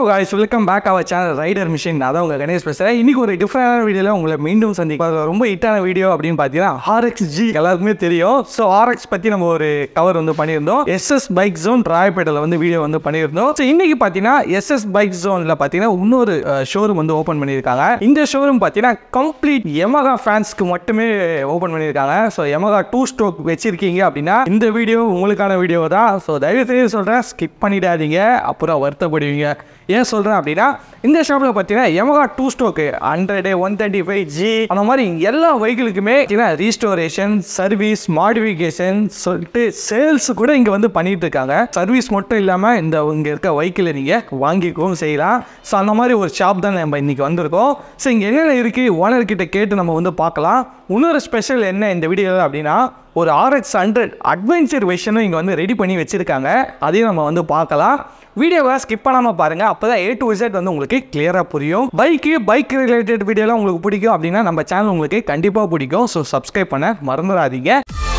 guys welcome back our channel rider machine அதான் உங்கள் கணேஷ் பேசுகிறேன் இன்னைக்கு ஒரு டிஃப்ரெண்டான வீடியோவில் உங்களை மீண்டும் சந்திக்கும் அது ரொம்ப ஹிட்டான வீடியோ அப்படின்னு பார்த்தீங்கன்னா ஆர்எக்ஸ் ஜி எல்லாருக்குமே தெரியும் ஸோ ஆர்எக்ஸ் பற்றி நம்ம ஒரு கவர் வந்து பண்ணியிருந்தோம் எஸ்எஸ் பைக் ஜோன் ராயப்பேட்டையில் வந்து வீடியோ வந்து பண்ணியிருந்தோம் ஸோ இன்னைக்கு பார்த்தீங்கன்னா எஸ்எஸ் பைக் ஜோனில் பார்த்தீங்கன்னா இன்னொரு ஷோரூம் வந்து ஓப்பன் பண்ணியிருக்காங்க இந்த ஷோரூம் பார்த்தீங்கன்னா கம்ப்ளீட் எமகா ஃபேன்ஸ்க்கு மட்டுமே ஓப்பன் பண்ணியிருக்காங்க ஸோ எமகா டூ ஸ்ட்ரோக் வச்சிருக்கீங்க அப்படின்னா இந்த வீடியோ உங்களுக்கான வீடியோ தான் ஸோ தயவு செய்து சொல்கிறேன் ஸ்கிப் பண்ணிடாதீங்க அப்புறம் வருத்தப்படுவீங்க ஏன் சொல்கிறேன் அப்படின்னா இந்த ஷாப்பில் பார்த்தீங்கன்னா Yamaha two stroke hundred one thirty five G அந்த மாதிரி எல்லா வெஹிக்கிளுக்குமே ரீஸ்டோரேஷன் சர்வீஸ் மாடிஃபிகேஷன் சொல்லிட்டு சேல்ஸ் கூட இங்கே வந்து பண்ணிட்டு இருக்காங்க சர்வீஸ் மட்டும் இல்லாமல் இந்த இங்கே இருக்க வெஹிக்கிளை நீங்கள் வாங்கிக்கவும் செய்யலாம் ஸோ அந்த மாதிரி ஒரு ஷாப் தான் நம்ம இன்றைக்கி வந்திருக்கோம் ஸோ இங்கே என்னென்ன இருக்குது ஓனர் கிட்ட கேட்டு நம்ம வந்து பார்க்கலாம் இன்னொரு ஸ்பெஷல் என்ன இந்த வீடியோவில் அப்படின்னா ஒரு ஆர்எக்ஸ் ஹண்ட்ரட் அட்வென்ச்சர் வெர்ஷனும் இங்கே வந்து ரெடி பண்ணி வச்சுருக்காங்க அதையும் நம்ம வந்து பார்க்கலாம் வீடியோவை ஸ்கிப் பண்ணாமல் பாருங்கள் அப்போ தான் ஏ டு இசட் வந்து உங்களுக்கு கிளியராக புரியும் பைக்கு பைக் ரிலேட்டட் வீடியோலாம் உங்களுக்கு பிடிக்கும் அப்படின்னா நம்ம சேனல் உங்களுக்கு கண்டிப்பாக பிடிக்கும் ஸோ சப்ஸ்கிரைப் பண்ண மறந்துடாதீங்க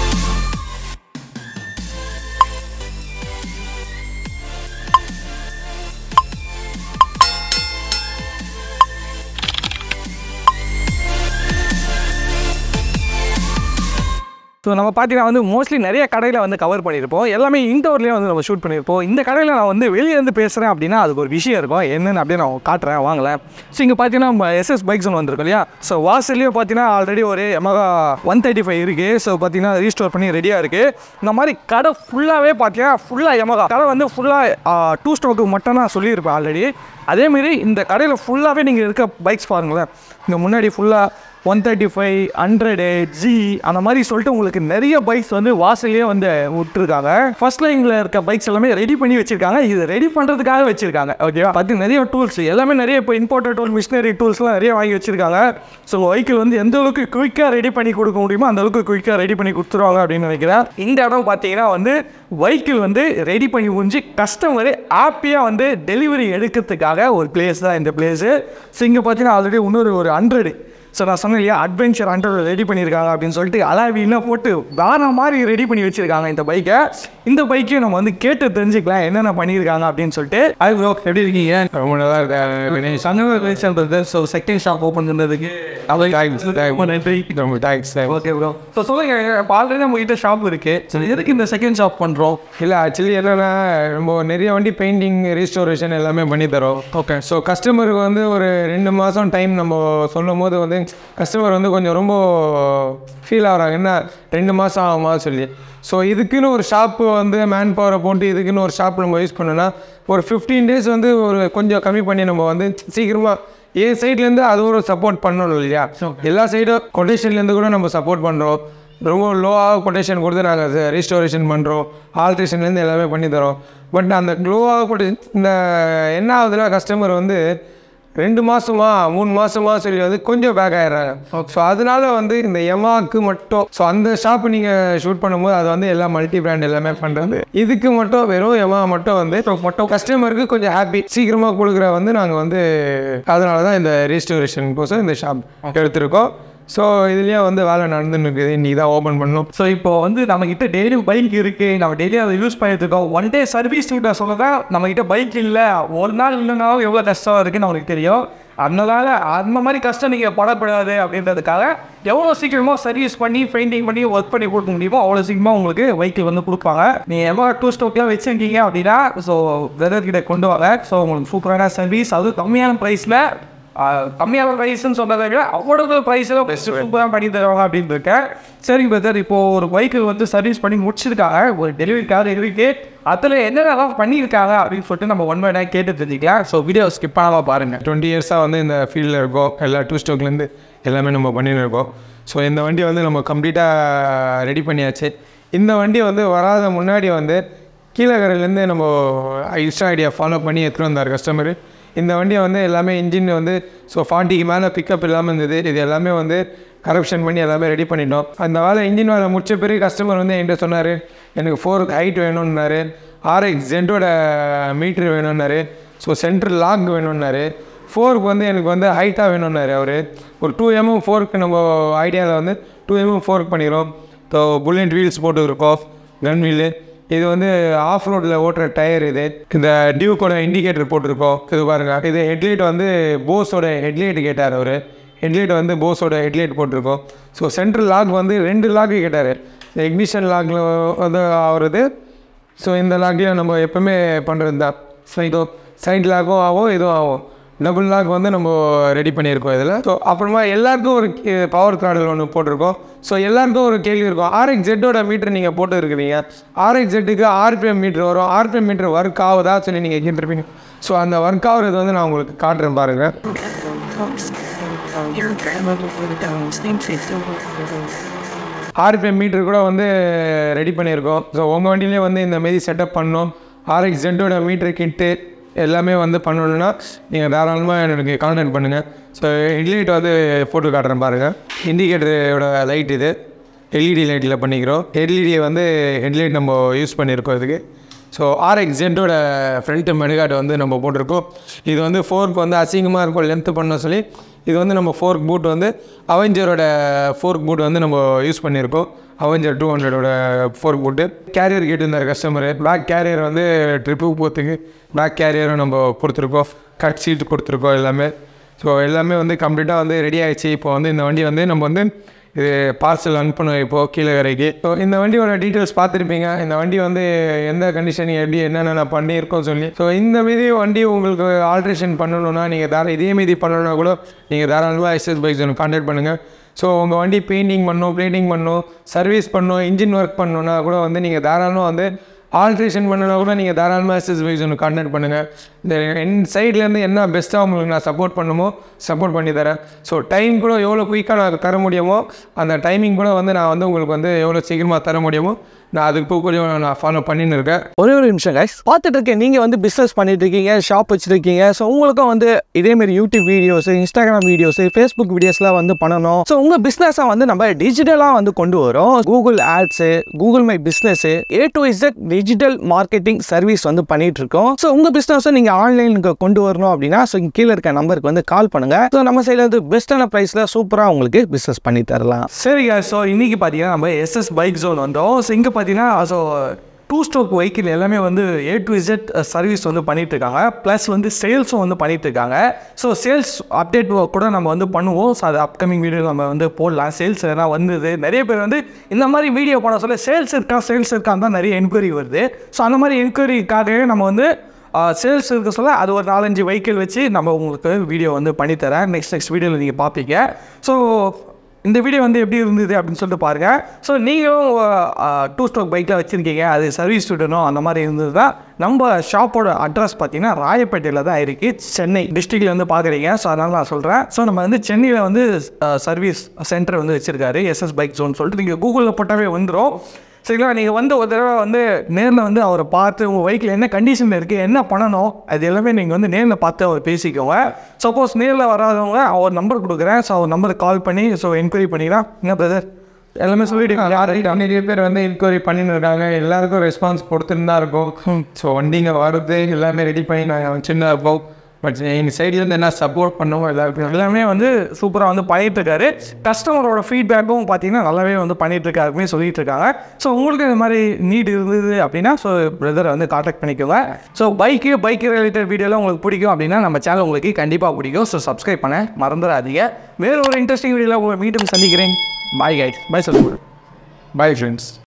ஸோ நம்ம பார்த்தீங்கன்னா வந்து மோஸ்ட்லி நிறைய கடையில் வந்து கவர் பண்ணியிருப்போம் எல்லாமே இன்டோர்லேயே வந்து நம்ம ஷூட் பண்ணியிருப்போம் இந்த கடையில் நான் வந்து வெளியே இருந்து பேசுகிறேன் அப்படின்னா அதுக்கு ஒரு விஷயம் இருக்கும் என்னென்னு அப்படியே நான் காட்டுறேன் வாங்கலேன் ஸோ இங்கே பார்த்தீங்கன்னா நம்ம எஸ்எஸ் பைக்ஸ் ஒன்று வந்திருக்கும் இல்லையா ஸோ வாசல்லையும் பார்த்தீங்கன்னா ஆல்ரெடி ஒரு எமகா ஒன் தேர்ட்டி ஃபைவ் இருக்குது ஸோ பார்த்தீங்கன்னா ரீஸ்டோர் பண்ணி ரெடியாக இருக்குது இந்த மாதிரி கடை ஃபுல்லாகவே பார்த்தீங்கன்னா ஃபுல்லாக எமகா கடை வந்து ஃபுல்லாக டூ ஸ்டோக்கு மட்டும் நான் சொல்லியிருப்பேன் ஆல்ரெடி அதேமாரி இந்த கடையில் ஃபுல்லாகவே நீங்கள் இருக்க பைக்ஸ் பாருங்களேன் இங்கே முன்னாடி ஃபுல்லாக ஒன் தேர்ட்டி ஃபைவ் ஹண்ட்ரடு ஜி அந்த மாதிரி சொல்லிட்டு உங்களுக்கு நிறைய பைக்ஸ் வந்து வாசல்லே வந்து விட்டுருக்காங்க ஃபர்ஸ்ட் லைனில் இருக்க பைக்ஸ் எல்லாமே ரெடி பண்ணி வச்சிருக்காங்க இது ரெடி பண்ணுறதுக்காக வச்சிருக்காங்க ஓகேவா பார்த்து நிறைய டூல்ஸ் எல்லாமே நிறைய இப்போ இம்போர்ட்டட் டூல் மிஷினரி டூல்ஸ்லாம் நிறைய வாங்கி வச்சிருக்காங்க ஸோ வெஹிக்கிள் வந்து எந்த அளவுக்கு குயிக்காக ரெடி பண்ணி கொடுக்க முடியுமோ அந்த அளவுக்கு குயிக்காக ரெடி பண்ணி கொடுத்துருவாங்க அப்படின்னு நினைக்கிறேன் இந்த இடம் பார்த்தீங்கன்னா வந்து வெஹிக்கிள் வந்து ரெடி பண்ணி முடிஞ்சு கஸ்டமர் ஹாப்பியாக வந்து டெலிவரி எடுக்கிறதுக்காக ஒரு பிளேஸ் தான் இந்த பிளேஸு ஸோ இங்கே பார்த்தீங்கன்னா ஆல்ரெடி இன்னொரு ஒரு ஹண்ட்ரடு ஸோ நான் சொன்னேன் இல்லையா அட்வென்ச்சர் ஹண்ட்ரட் ரெடி பண்ணியிருக்காங்க அப்படின்னு சொல்லிட்டு அலாவிலாம் போட்டு வேற மாதிரி ரெடி பண்ணி வச்சிருக்காங்க இந்த பைக்கை இந்த பைக்கையும் நம்ம வந்து கேட்டு தெரிஞ்சுக்கலாம் என்னென்ன பண்ணியிருக்காங்க அப்படின்னு சொல்லிட்டு அது ப்ரோ எப்படி இருக்கீங்க ரொம்ப நல்லா இருக்கேன் Shankar so second shop open பண்ணதுக்கு ரொம்ப நன்றி ரொம்ப தேங்க்ஸ் ஓகே ப்ரோ ஸோ சொல்லுங்க இப்போ ஆல்ரெடி நம்ம கிட்ட ஷாப் இருக்கு ஸோ எதுக்கு இந்த செகண்ட் ஷாப் பண்ணுறோம் இல்லை ஆக்சுவலி என்னென்னா ரொம்ப நிறைய வண்டி பெயிண்டிங் ரீஸ்டோரேஷன் எல்லாமே பண்ணி தரோம் ஓகே ஸோ கஸ்டமருக்கு வந்து ஒரு ரெண்டு மாதம் டைம் நம்ம சொல்லும் போது வந்து கஸ்டமர் வந்து கொஞ்சம் ரொம்ப ஃபீல் ஆகிறாங்க என்ன ரெண்டு மாதம் ஆகுமா சொல்லி ஸோ இதுக்குன்னு ஒரு ஷாப்பு வந்து மேன் பவரை போட்டு இதுக்குன்னு ஒரு ஷாப் நம்ம யூஸ் பண்ணோன்னா ஒரு ஃபிஃப்டீன் டேஸ் வந்து ஒரு கொஞ்சம் கம்மி பண்ணி நம்ம வந்து சீக்கிரமாக என் சைட்லேருந்து அது ஒரு சப்போர்ட் பண்ணணும் இல்லையா எல்லா சைடும் கொட்டேஷன்லேருந்து கூட நம்ம சப்போர்ட் பண்ணுறோம் ரொம்ப லோவாக கொட்டேஷன் கொடுத்து நாங்கள் ரீஸ்டோரேஷன் பண்ணுறோம் ஆல்ட்ரேஷன்லேருந்து எல்லாமே பண்ணி தரோம் பட் அந்த லோவாக கொட்டேஷன் இந்த என்ன ஆகுதுன்னா கஸ்டமர் வந்து ரெண்டு மாதமா மூணு மாதமா சொல்லி வந்து கொஞ்சம் பேக் ஆயிடுறாங்க ஸோ அதனால வந்து இந்த எமாக்கு மட்டும் ஸோ அந்த ஷாப் நீங்கள் ஷூட் பண்ணும்போது அது வந்து எல்லாம் மல்டி பிராண்ட் எல்லாமே பண்ணுறது இதுக்கு மட்டும் வெறும் எமா மட்டும் வந்து மட்டும் கஸ்டமருக்கு கொஞ்சம் ஹாப்பி சீக்கிரமாக கொடுக்குற வந்து நாங்கள் வந்து அதனால தான் இந்த ரீஸ்டோரேஷன் கோசம் இந்த ஷாப் எடுத்திருக்கோம் ஸோ இதுலேயே வந்து வேலை நடந்துன்னு இருக்குது இன்றைக்கி தான் ஓப்பன் பண்ணோம் ஸோ இப்போ வந்து நம்ம கிட்ட டெய்லி பைக் இருக்கு நம்ம டெய்லி அதை யூஸ் பண்ணிட்டு இருக்கோம் ஒன் டே சர்வீஸ் கிட்ட சொல்லதான் நம்ம கிட்ட பைக் இல்லை ஒரு நாள் இல்லைனாலும் எவ்வளோ கஷ்டம் இருக்குன்னு நம்மளுக்கு தெரியும் அதனால அந்த மாதிரி கஷ்டம் நீங்கள் படப்படாது அப்படின்றதுக்காக எவ்வளோ சீக்கிரமாக சர்வீஸ் பண்ணி பெயிண்டிங் பண்ணி ஒர்க் பண்ணி கொடுக்க முடியுமோ அவ்வளோ சீக்கிரமாக உங்களுக்கு வெஹிக்கிள் வந்து கொடுப்பாங்க நீங்கள் எவ்வளோ டூ ஸ்டோக்லாம் வச்சுருக்கீங்க அப்படின்னா ஸோ வெதர் கிட்ட கொண்டு வாங்க ஸோ உங்களுக்கு சூப்பரான சர்வீஸ் அதுவும் கம்மியான ப்ரைஸில் கம்மியான ப்ரைஸ்ன்னு சொன்னதை விட அவ்வளோ ப்ரைஸில் பெஸ்ட் சூப்பராக பண்ணி தருவாங்க அப்படின்னு இருக்கேன் சரி பிரதர் இப்போது ஒரு பைக்கு வந்து சர்வீஸ் பண்ணி முடிச்சிருக்காங்க ஒரு டெலிவரிக்காக இருக்கு அதில் என்னென்னலாம் பண்ணியிருக்காங்க அப்படின்னு சொல்லிட்டு நம்ம ஒன் பை ஒன் கேட்டு தெரிஞ்சுக்கலாம் ஸோ வீடியோ ஸ்கிப் பண்ணாமல் பாருங்கள் டுவெண்ட்டி இயர்ஸாக வந்து இந்த ஃபீல்டில் இருக்கோம் எல்லா டூ ஸ்டோக்லேருந்து எல்லாமே நம்ம பண்ணின்னு இருக்கோம் ஸோ இந்த வண்டி வந்து நம்ம கம்ப்ளீட்டாக ரெடி பண்ணியாச்சு இந்த வண்டி வந்து வராத முன்னாடி வந்து கீழக்கரையிலேருந்து நம்ம இன்ஸ்டா ஐடியா ஃபாலோ பண்ணி எடுத்துகிட்டு வந்தார் கஸ்டமரு இந்த வண்டியை வந்து எல்லாமே இன்ஜின் வந்து ஸோ ஃபார்ட்டிக்கு மேலே பிக்கப் இல்லாமல் இருந்தது இது எல்லாமே வந்து கரப்ஷன் பண்ணி எல்லாமே ரெடி பண்ணிட்டோம் அந்த வேலை இன்ஜின் வேலை முடிச்ச பிறகு கஸ்டமர் வந்து என்கிட்ட சொன்னார் எனக்கு ஃபோர் ஹைட் வேணும்னாரு ஆர்எக்ஸ் ஜென்டோட மீட்ரு வேணும்னாரு ஸோ சென்ட்ரல் லாக் வேணும்னாரு ஃபோருக்கு வந்து எனக்கு வந்து ஹைட்டாக வேணும்னாரு அவர் ஒரு டூ எம்எம் ஃபோருக்கு நம்ம ஐடியாவில் வந்து டூ எம்எம் ஃபோர்க் பண்ணிக்கிறோம் ஸோ புல்லட் வீல்ஸ் போட்டு இருக்கோம் கன் வீலு இது வந்து ஆஃப் ரோட்டில் ஓட்டுற டயர் இது இந்த டியூக்கோட இண்டிகேட்டர் போட்டிருக்கோம் இது பாருங்க இது ஹெட்லைட் வந்து போஸோட ஹெட்லைட் கேட்டார் அவர் ஹெட்லைட் வந்து போஸோட ஹெட்லைட் போட்டிருக்கோம் ஸோ சென்ட்ரல் லாக் வந்து ரெண்டு லாக்கு கேட்டார் இக்னிஷன் லாக்கில் வந்து ஆகுறது ஸோ இந்த லாக்லேயும் நம்ம எப்பவுமே பண்ணுறது தான் ஸோ இதோ சைட் லாக்கும் ஆகும் இதுவும் ஆகும் டபுள் லாக் வந்து நம்ம ரெடி பண்ணியிருக்கோம் இதில் ஸோ அப்புறமா எல்லாருக்கும் ஒரு பவர் த்ராடல் ஒன்று போட்டிருக்கோம் ஸோ எல்லாருக்கும் ஒரு கேள்வி இருக்கும் ஆர்எக்ஸ் ஜெட்டோட மீட்டர் நீங்கள் போட்டு இருக்கிறீங்க ஆர்எக்ஸ் ஜெட்டுக்கு ஆர்பிஎம் மீட்டர் வரும் ஆர்பிஎம் மீட்டர் ஒர்க் ஆகுதா சொல்லி நீங்கள் கேட்டிருப்பீங்க ஸோ அந்த ஒர்க் ஆகுறது வந்து நான் உங்களுக்கு காட்டுறேன் பாருங்கள் Your grandmother would have done things it's RPM meter கூட வந்து ரெடி பண்ணியிருக்கோம் ஸோ உங்கள் வண்டியிலே வந்து இந்த மாரி செட்டப் பண்ணோம் ஆர்எக்ஸ் ஜெட்டோட மீட்டர் கிட்டு எல்லாமே வந்து பண்ணணுன்னா நீங்கள் தாராளமாக எனக்கு கான்டாக்ட் பண்ணுங்கள் ஸோ ஹெட்லைட் வந்து போட்டு காட்டுறேன் பாருங்கள் இண்டிகேட்டரோட லைட் இது எல்இடி லைட்டில் பண்ணிக்கிறோம் எல்இடியை வந்து ஹெட்லைட் நம்ம யூஸ் பண்ணியிருக்கோம் இதுக்கு ஸோ ஆர்எக்ஸ் ஜெட்டோட ஃப்ரண்ட் மெடுகாட் வந்து நம்ம போட்டிருக்கோம் இது வந்து ஃபோர்க் வந்து அசிங்கமாக இருக்கும் லென்த்து பண்ண சொல்லி இது வந்து நம்ம ஃபோர்க் பூட் வந்து அவெஞ்சரோட ஃபோர்க் பூட் வந்து நம்ம யூஸ் பண்ணியிருக்கோம் அவெஞ்சர் டூ ஹண்ட்ரடோட ஃபோர்க் பூட்டு கேரியர் கேட்டிருந்தார் கஸ்டமரு பேக் கேரியர் வந்து ட்ரிப்புக்கு போகிறதுக்கு பேக் கேரியரும் நம்ம கொடுத்துருக்கோம் கட் சீட் கொடுத்துருக்கோம் எல்லாமே ஸோ எல்லாமே வந்து கம்ப்ளீட்டாக வந்து ரெடி ஆயிடுச்சு இப்போ வந்து இந்த வண்டி வந்து நம்ம வந்து இது பார்சல் அனுப்பணும் இப்போது கீழே வரைக்கும் ஸோ இந்த வண்டியோட டீட்டெயில்ஸ் பார்த்துருப்பீங்க இந்த வண்டி வந்து எந்த கண்டிஷன் எப்படி என்னென்ன பண்ணியிருக்கோம் சொல்லி ஸோ இந்த மீதி வண்டி உங்களுக்கு ஆல்ட்ரேஷன் பண்ணணும்னா நீங்கள் தாரா இதே மீதி பண்ணணும்னா கூட நீங்கள் தாராளமாக எஸ்எஸ் பைக்ஸ் ஒன்று கான்டாக்ட் பண்ணுங்கள் ஸோ உங்கள் வண்டி பெயிண்டிங் பண்ணணும் பிளேட்டிங் பண்ணணும் சர்வீஸ் பண்ணணும் இன்ஜின் ஒர்க் பண்ணணுன்னா கூட வந்து நீங்கள் தாராளமாக வந்து ஆல்ட்ரேஷன் பண்ணனா கூட நீங்கள் தாராளமாக எஸ்எஸ் பைக்ஸ் ஒன்று கான்டாக்ட் பண்ணுங்கள் இந்த என் சைட்லேருந்து என்ன பெஸ்ட்டாக உங்களுக்கு நான் சப்போர்ட் பண்ணுமோ சப்போர்ட் பண்ணி தரேன் ஸோ டைம் கூட எவ்வளோ குயிக்காக நான் தர முடியுமோ அந்த டைமிங் கூட வந்து நான் வந்து உங்களுக்கு வந்து எவ்வளோ சீக்கிரமாக தர முடியுமோ நான் அதுக்கு இப்போ கொஞ்சம் நான் ஃபாலோ பண்ணின்னு இருக்கேன் ஒரே ஒரு நிமிஷம் கைஸ் பார்த்துட்டு இருக்கேன் நீங்கள் வந்து பிஸ்னஸ் பண்ணிட்டு இருக்கீங்க ஷாப் வச்சிருக்கீங்க ஸோ உங்களுக்கும் வந்து இதேமாரி YouTube videos Instagram videos Facebook வீடியோஸ்லாம் வந்து பண்ணணும் ஸோ உங்கள் பிஸ்னஸை வந்து நம்ம டிஜிட்டலாக வந்து கொண்டு வரோம் Google ads Google my business A to Z digital marketing service வந்து பண்ணிட்டு இருக்கோம் ஸோ உங்கள் பிஸ்னஸை நீங்கள் ஆன்லைனுக்கு கொண்டு வரணும் அப்படின்னா ஸோ கீழே இருக்க நம்பருக்கு வந்து கால் பண்ணுங்க ஸோ நம்ம சைடில் வந்து பெஸ்ட்டான ப்ரைஸில் சூப்பராக உங்களுக்கு பிஸ்னஸ் பண்ணி தரலாம் சரிங்க ஸோ இன்னைக்கு பார்த்தீங்கன்னா நம்ம எஸ்எஸ் பைக் ஜோன் வந்தோம் ஸோ இங்கே பார்த்தீங்கன்னா ஸோ டூ ஸ்ட்ரோக் வெஹிக்கிள் எல்லாமே வந்து ஏ டு இசட் சர்வீஸ் வந்து பண்ணிட்டு இருக்காங்க ப்ளஸ் வந்து சேல்ஸும் வந்து பண்ணிட்டு இருக்காங்க ஸோ சேல்ஸ் அப்டேட் கூட நம்ம வந்து பண்ணுவோம் ஸோ அது அப்கமிங் வீடியோ நம்ம வந்து போடலாம் சேல்ஸ் எதனா வந்தது நிறைய பேர் வந்து இந்த மாதிரி வீடியோ பண்ண சொல்ல சேல்ஸ் இருக்கா சேல்ஸ் இருக்கான்னு தான் நிறைய என்கொயரி வருது ஸோ அந்த மாதிரி என்கொயரிக்காகவே நம்ம வந்து சேல்ஸ் இருக்க சொல்ல அது ஒரு நாலஞ்சு வெஹிக்கிள் வச்சு நம்ம உங்களுக்கு வீடியோ வந்து பண்ணித்தரேன் நெக்ஸ்ட் நெக்ஸ்ட் வீடியோவில் நீங்கள் பார்ப்பீங்க ஸோ இந்த வீடியோ வந்து எப்படி இருந்தது அப்படின்னு சொல்லிட்டு பாருங்கள் ஸோ நீங்களும் டூ ஸ்ட்ரோக் பைக்கில் வச்சுருக்கீங்க அது சர்வீஸ் விடணும் அந்த மாதிரி இருந்தது தான் நம்ம ஷாப்போட அட்ரஸ் பார்த்தீங்கன்னா ராயப்பேட்டையில் தான் இருக்குது சென்னை டிஸ்ட்ரிக்டில் வந்து பார்க்குறீங்க ஸோ அதனால் நான் சொல்கிறேன் ஸோ நம்ம வந்து சென்னையில் வந்து சர்வீஸ் சென்டர் வந்து வச்சுருக்காரு எஸ்எஸ் பைக் ஜோன் சொல்லிட்டு நீங்கள் கூகுளில் போட்டாவே வந்துடும் சரிங்களா நீங்கள் வந்து ஒரு தடவை வந்து நேரில் வந்து அவரை பார்த்து உங்கள் பைக்கில் என்ன கண்டிஷனில் இருக்குது என்ன பண்ணணும் அது எல்லாமே நீங்கள் வந்து நேரில் பார்த்து அவர் பேசிக்கோங்க சப்போஸ் நேரில் வராதவங்க அவர் நம்பர் கொடுக்குறேன் ஸோ அவர் நம்பருக்கு கால் பண்ணி ஸோ என்கொயரி பண்ணிக்கலாம் என்ன பிரதர் எல்லாமே சொல்லிவிடுங்க யார் நிறைய பேர் வந்து என்கொயரி பண்ணின்னு இருக்காங்க எல்லாருக்கும் ரெஸ்பான்ஸ் கொடுத்துட்டு தான் இருக்கும் ஸோ வண்டிங்க வருது எல்லாமே ரெடி பண்ணி நாங்கள் சின்ன இருப்போம் பட் எங்கள் சைட்லேருந்து என்ன சப்போர்ட் பண்ணுவோம் எல்லாருக்கும் எல்லாமே வந்து சூப்பராக வந்து பண்ணிட்டு இருக்காரு கஸ்டமரோட ஃபீட்பேக்கும் பார்த்தீங்கன்னா நல்லாவே வந்து பண்ணிட்டு இருக்காருமே சொல்லிட்டு இருக்காங்க ஸோ உங்களுக்கு இந்த மாதிரி நீட் இருந்தது அப்படின்னா ஸோ பிரதரை வந்து காண்டாக்ட் பண்ணிக்கோங்க ஸோ பைக்கு பைக் ரிலேட்டட் வீடியோலாம் உங்களுக்கு பிடிக்கும் அப்படின்னா நம்ம சேனல் உங்களுக்கு கண்டிப்பாக பிடிக்கும் ஸோ சப்ஸ்கிரைப் பண்ண மறந்துடாதீங்க வேறு ஒரு இன்ட்ரெஸ்டிங் வீடியோவில் உங்களை மீண்டும் சந்திக்கிறேன் பாய் கைட் பாய் சொல்லுங்கள் பை ஃப்ரெண்ட்ஸ்